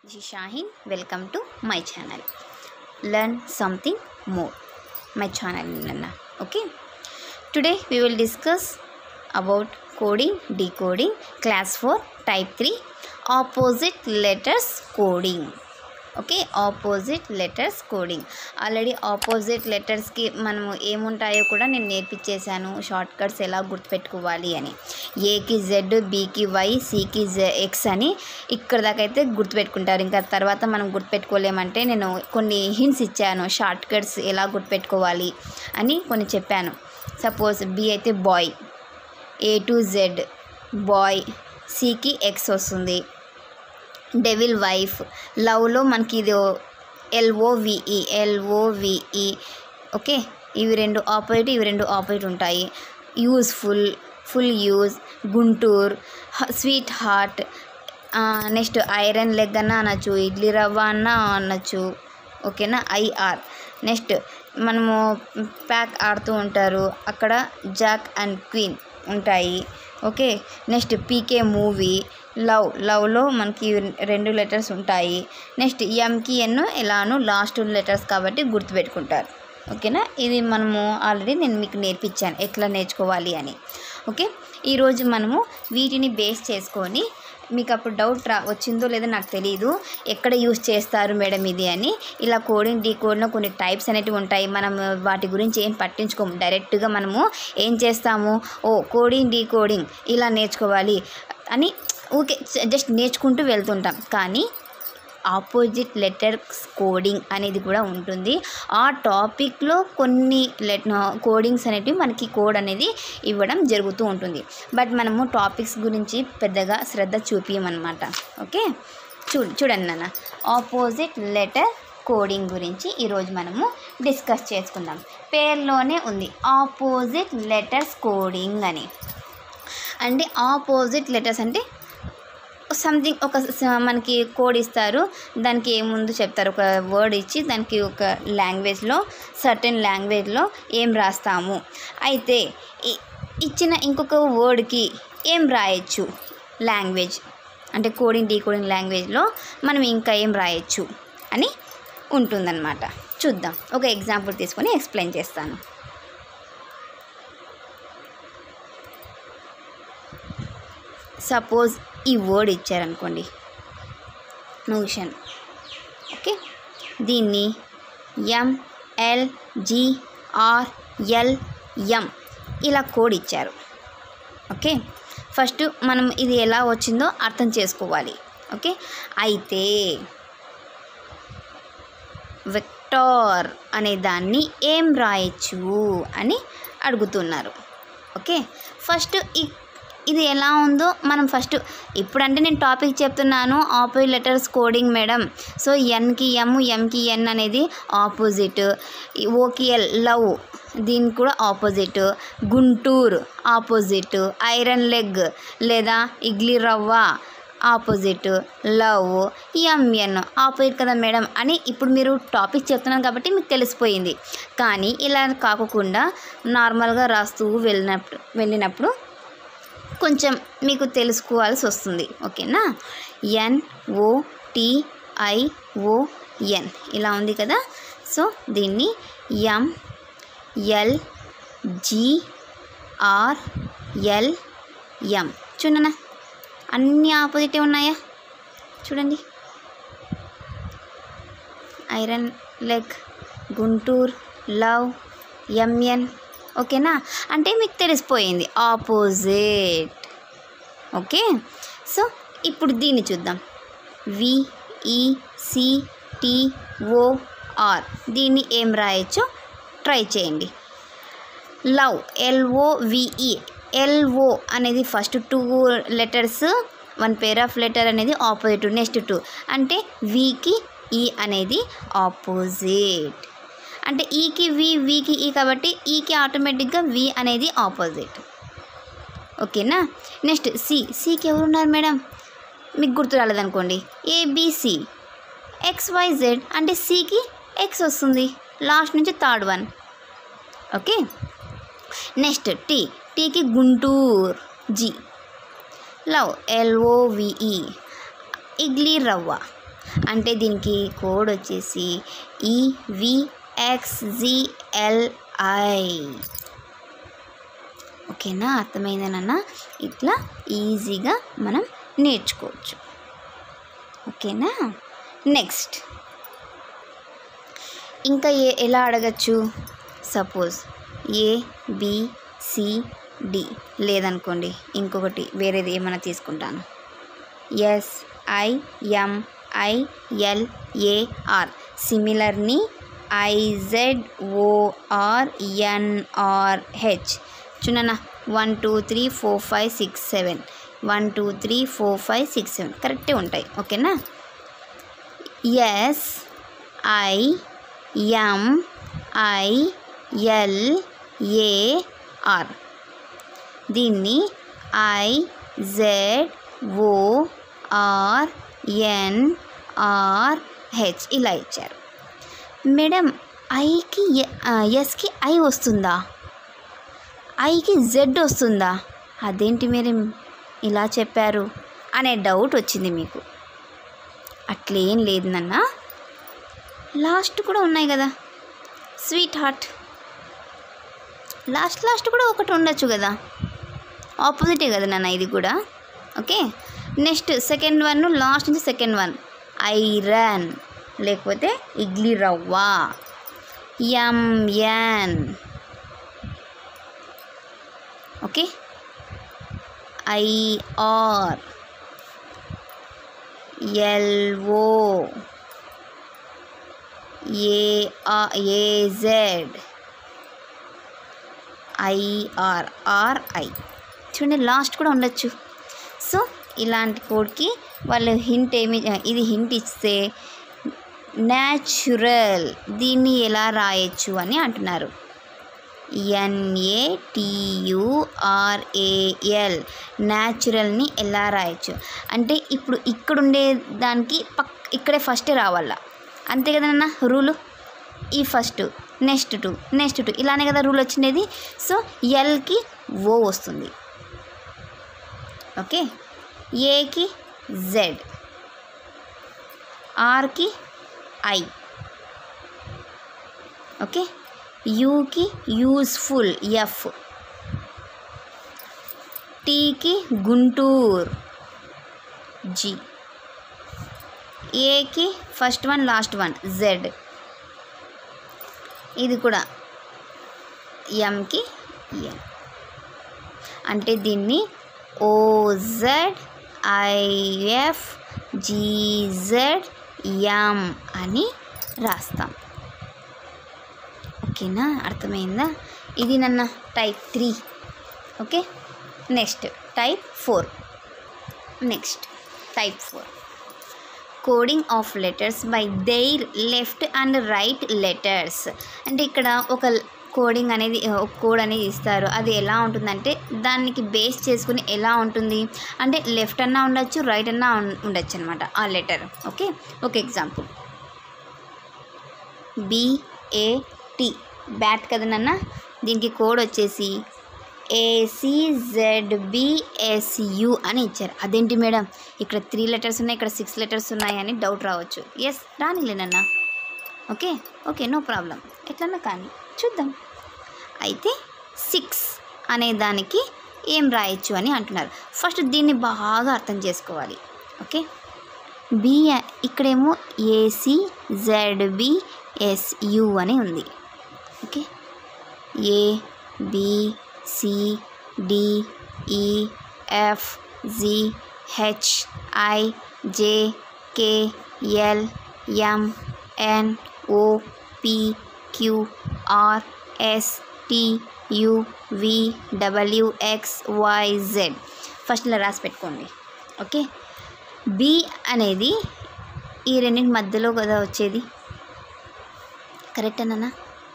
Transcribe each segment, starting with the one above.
This is Shaheen. Welcome to my channel. Learn something more. My channel Nana. Okay. Today we will discuss about coding, decoding, class 4, type 3, opposite letters coding. Okay opposite letters coding already opposite లెటర్స్కి మనము ఏముంటాయో కూడా నేను నేర్పించేశాను short cuts ఎలా గుర్తుపెట్టుకోవాలి అని ఏకి Z బీకి వై సికి జె ఎక్స్ అని ఇక్కడ దాకా అయితే గుర్తుపెట్టుకుంటారు ఇంకా తర్వాత మనం గుర్తుపెట్టుకోలేమంటే నేను కొన్ని హింట్స్ ఇచ్చాను షార్ట్ కట్స్ ఎలా గుర్తుపెట్టుకోవాలి అని కొన్ని చెప్పాను సపోజ్ బి అయితే boy A to Z boy సికి ఎక్స్ వస్తుంది డెవిల్ వైఫ్ లవ్లో మనకి ఇది ఎల్ఓవిఈ ఎల్ఓవిఈ ఓకే ఇవి రెండు ఆపోజిట్ ఇవి రెండు ఆపోజిట్ ఉంటాయి useful full use Guntur sweet heart next iron leg అన్న అనొచ్చు ఇడ్లీ రవ్వ అన్న అనొచ్చు ఓకేనా ఐఆర్ నెక్స్ట్ మనము ప్యాక్ ఆడుతూ ఉంటారు అక్కడ జాక్ అండ్ క్వీన్ ఉంటాయి okay next PK movie love లవ్లో మనకి రెండు లెటర్స్ ఉంటాయి నెక్స్ట్ ఎంకి ఎన్ ఎలాను లాస్ట్ లెటర్స్ కాబట్టి గుర్తుపెట్టుకుంటారు ఓకేనా ఇది మనము ఆల్రెడీ నేను మీకు నేర్పించాను ఎట్లా నేర్చుకోవాలి అని ఓకే ఈరోజు మనము వీటిని బేస్ చేసుకొని మీకు అప్పుడు డౌట్ రా వచ్చిందో లేదో నాకు తెలియదు ఎక్కడ యూస్ చేస్తారు మేడం ఇది అని ఇలా కోడింగ్ డీకోడ్లో కొన్ని టైప్స్ అనేటివి ఉంటాయి మనం వాటి గురించి ఏం పట్టించుకోము డైరెక్ట్గా మనము ఏం చేస్తాము ఓ కోడింగ్ డీకోడింగ్ ఇలా నేర్చుకోవాలి అని ఊకే జస్ట్ నేర్చుకుంటూ వెళ్తుంటాం కానీ ఆపోజిట్ లెటర్స్ కోడింగ్ అనేది కూడా ఉంటుంది ఆ టాపిక్లో కొన్ని లెట్ కోడింగ్స్ అనేటివి మనకి కోడ్ అనేది ఇవ్వడం జరుగుతూ ఉంటుంది బట్ మనము టాపిక్స్ గురించి పెద్దగా శ్రద్ధ చూపించమన్నమాట ఓకే చూ చూడండి నాన్న ఆపోజిట్ లెటర్ కోడింగ్ గురించి ఈరోజు మనము డిస్కస్ చేసుకుందాం పేర్లోనే ఉంది ఆపోజిట్ లెటర్స్ కోడింగ్ అని అంటే ఆపోజిట్ లెటర్స్ అంటే సంథింగ్ ఒక స- మనకి కోడ్ ఇస్తారు దానికి ఏముందు చెప్తారు ఒక వర్డ్ ఇచ్చి దానికి ఒక లాంగ్వేజ్లో సర్టెన్ లాంగ్వేజ్లో ఏం రాస్తాము అయితే ఇ- ఇచ్చిన ఇంకొక వర్డ్కి ఏం రాయొచ్చు లాంగ్వేజ్ అంటే కోడింగ్ డీకోడింగ్ లాంగ్వేజ్లో మనం ఇంకా ఏం రాయొచ్చు అని ఉంటుందన్నమాట చూద్దాం ఒక ఎగ్జాంపుల్ తీసుకొని ఎక్స్ప్లెయిన్ చేస్తాను సపోజ్ ఈ వర్డ్ ఇచ్చారనుకోండి నోషన్ ఓకే దీన్ని M L G R L M ఇలా కోడ్ ఇచ్చారు ఓకే ఫస్ట్ మనం ఇది ఎలా వచ్చిందో అర్థం చేసుకోవాలి ఓకే అయితే వెక్టార్ అనే దాన్ని ఏం రాయొచ్చు అని అడుగుతున్నారు ఓకే ఫస్ట్ ఈ ఇది ఎలా ఉందో మనం ఫస్ట్ ఇప్పుడంటే నేను టాపిక్ చెప్తున్నాను opposite letters coding madam so ఎన్కి ఎమ్ ఎంకి ఎన్ అనేది ఆపోజిట్ ఓకి ఎల్ లవ్ దీనికి కూడా opposite Guntur opposite iron leg లేదా ఇడ్లీ రవ్వ ఆపోజిట్ లవ్ ఎంఎన్ ఆపోజిట్ కదా మేడం అని ఇప్పుడు మీరు టాపిక్ చెప్తున్నాను కాబట్టి మీకు తెలిసిపోయింది కానీ ఇలా కాకుండా నార్మల్గా రాస్తూ వెళ్ళినప్పుడు వెళ్ళినప్పుడు కొంచెం మీకు తెలుసుకోవాల్సి వస్తుంది ఓకేనా ఎన్ ఓ టి ఐ ఓ ఎన్ ఇలా ఉంది కదా సో దీన్ని M L G R L M చూడనా అన్ని ఆపోజిటే ఉన్నాయా చూడండి iron leg Guntur love MN ఓకేనా అంటే మీకు తెలిసిపోయింది ఆపోజిట్ ఓకే సో ఇప్పుడు దీన్ని చూద్దాం విఈసిటిఓఆర్ దీన్ని ఏం రాయొచ్చో ట్రై చేయండి లవ్ ఎల్ఓవిఈ ఎల్ఓ అనేది first two letters one pair of letter అనేది ఆపోజిట్ నెక్స్ట్ టూ అంటే వికి ఈ అనేది ఆపోజిట్ అంటే ఈకి వి వికి ఈ కాబట్టి ఈకి ఆటోమేటిక్గా వి అనేది ఆపోజిట్ ఓకేనా నెక్స్ట్ సి సికి ఎవరు ఉన్నారు మేడం మీకు గుర్తు రాలేదనుకోండి ఏబిసి ఎక్స్వైజెడ్ అంటే సికి ఎక్స్ వస్తుంది లాస్ట్ నుంచి third one okay next T టీకి Guntur G love L O V E idli రవ్వ అంటే దీనికి కోడ్ వచ్చేసి ఈవిఎక్స్జిఎల్ఐ ఓకేనా అర్థమైందనన్నా ఇట్లా ఈజీగా మనం నేర్చుకోవచ్చు ఓకేనా నెక్స్ట్ ఇంకా ఏ ఎలా అడగచ్చు suppose A B C D లేదనుకోండి ఇంకొకటి వేరేది ఏమైనా తీసుకుంటాను S I M I L A R సిమిలర్ని ఐజెడ్ ఓఆర్ ఎన్ఆర్ హెచ్ చూడన్నా one two three four five six seven one two three four five six seven కరెక్టే ఉంటాయి ఓకేనా S I M I L A R దీన్ని I Z O R N R H ఇలా ఇచ్చారు madam ఐకి ఎస్కి I వస్తుందా ఐకి జెడ్ వస్తుందా అదేంటి మీరు ఇలా చెప్పారు అనే డౌట్ వచ్చింది మీకు అట్లేం లేదు నాన్న లాస్ట్ కూడా ఉన్నాయి కదా స్వీట్ హార్ట్ లాస్ట్ లాస్ట్ కూడా ఒకటి ఉండొచ్చు కదా ఆపోజిటే కదా నాన్న ఇది కూడా okay next second one last నుంచి సెకండ్ వన్ ఐరన్ లేకపోతే ఇడ్లీ రవ్వ N okay I R L O A Z I R R I చూడండి లాస్ట్ కూడా ఉండొచ్చు సో ఇలాంటి కోడ్కి వాళ్ళు హింట్ ఏమి ఇది హింట్ ఇస్తే న్యాచురల్ దీన్ని ఎలా రాయొచ్చు అని అంటున్నారు ఎన్ఏటియుఆర్ఏఎల్ న్యాచురల్ని ఎలా రాయొచ్చు అంటే ఇప్పుడు ఇక్కడ ఉండే దానికి పక్ ఇక్కడే ఫస్టే రావాలా అంతే కదన్నా రూలు ఈ first next two next two ఇలానే కదా రూల్ వచ్చినది సో ఎల్కి ఓ వస్తుంది ఓకే ఏకి జెడ్ ఆర్కి ఐ ఓకే యూకి యూస్ఫుల్ ఎఫ్ టీకి గుంటూరు జి ఏకి first one last one Z ఇది కూడా ఎంకి ఎన్ అంటే దీన్ని ఓజెడ్ ఐఎఫ్ జీజెడ్ ఎం అని రాస్తాం ఓకేనా అర్థమైందా ఇది నన్న type three okay next type four next type four coding of letters by their left and right letters అంటే ఇక్కడ ఒక కోడింగ్ అనేది ఒక కోడ్ అనేది ఇస్తారు అది ఎలా ఉంటుందంటే దానికి బేస్ చేసుకుని ఎలా ఉంటుంది అంటే లెఫ్ట్ అన్నా ఉండొచ్చు రైట్ అన్నా ఉం- ఉండొచ్చు అనమాట ఆ లెటర్ ఓకే ఒక ఎగ్జాంపుల్ బిఏటి బ్యాట్ కదా నాన్న దీనికి కోడ్ వచ్చేసి ఏసీజెడ్బిఎస్యు అని ఇచ్చారు అదేంటి మేడం ఇక్కడ త్రీ లెటర్స్ ఉన్నాయి ఇక్కడ సిక్స్ లెటర్స్ ఉన్నాయి అని డౌట్ రావచ్చు ఎస్ రానిలేనన్నా ఓకే ఓకే నో ప్రాబ్లం ఎట్లన్నా కానీ చూద్దాం అయితే సిక్స్ అనే దానికి ఏం రాయొచ్చు అని అంటున్నారు ఫస్ట్ దీన్ని బాగా అర్థం చేసుకోవాలి ఓకే బి ఇక్కడేమో ఏసీ జెడ్బి ఎస్యు అని ఉంది okay A B C D E F G H I J K L M N O P Q R S T U V W X Y Z first ఇలా రాసి పెట్టుకోండి okay B అనేది ఈ రెండింటి మధ్యలో కదా వచ్చేది కరెక్ట్ అన్నా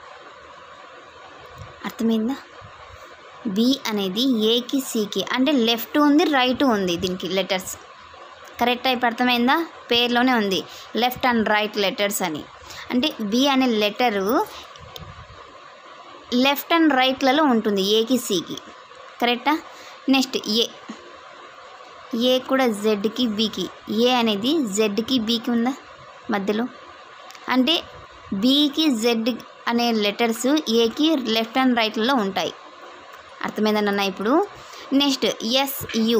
అర్థమైందా బి అనేది ఏకి సికి అంటే లెఫ్ట్ ఉంది రైట్ ఉంది దీనికి లెటర్స్ కరెక్ట్ టైప్ అర్థమైందా పేర్లోనే ఉంది లెఫ్ట్ అండ్ రైట్ లెటర్స్ అని అంటే బి అనే లెటరు లెఫ్ట్ అండ్ రైట్లలో ఉంటుంది ఏకి సికి కరెక్టా నెక్స్ట్ ఏ ఏ కూడా జెడ్కి బీకి ఏ అనేది జెడ్కి బీకి ఉందా మధ్యలో అంటే బీకి జెడ్ అనే లెటర్స్ ఏకి లెఫ్ట్ అండ్ రైట్లో ఉంటాయి అర్థమైందన్న ఇప్పుడు నెక్స్ట్ ఎస్ యు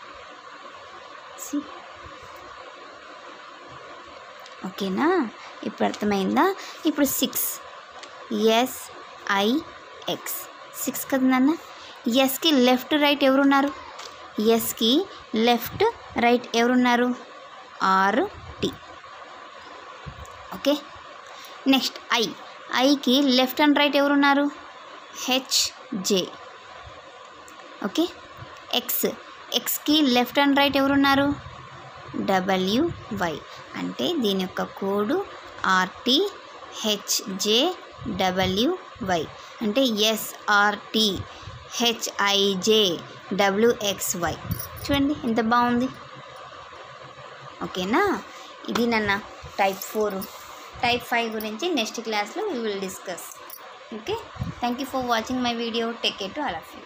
ఓకేనా ఇప్పుడు అర్థమైందా ఇప్పుడు six S I X six కదా నాన్న ఎస్కి లెఫ్ట్ రైట్ ఎవరున్నారు ఎస్కి లెఫ్ట్ రైట్ ఎవరున్నారు R T okay next I ఐకి లెఫ్ట్ అండ్ రైట్ ఎవరున్నారు హెచ్ జే ఓకే ఎక్స్ ఎక్స్కి లెఫ్ట్ అండ్ రైట్ ఎవరున్నారు డబ్ల్యూ వై అంటే దీని యొక్క code R T H J W Y అంటే ఎస్ఆర్టీ హెచ్ఐజే డబ్ల్యూఎక్స్వై చూడండి ఎంత బాగుంది ఓకేనా ఇది నన్న టైప్ ఫోర్ టైప్ ఫైవ్ గురించి నెక్స్ట్ క్లాస్లో we will discuss okay thank you for watching my video take care to all of you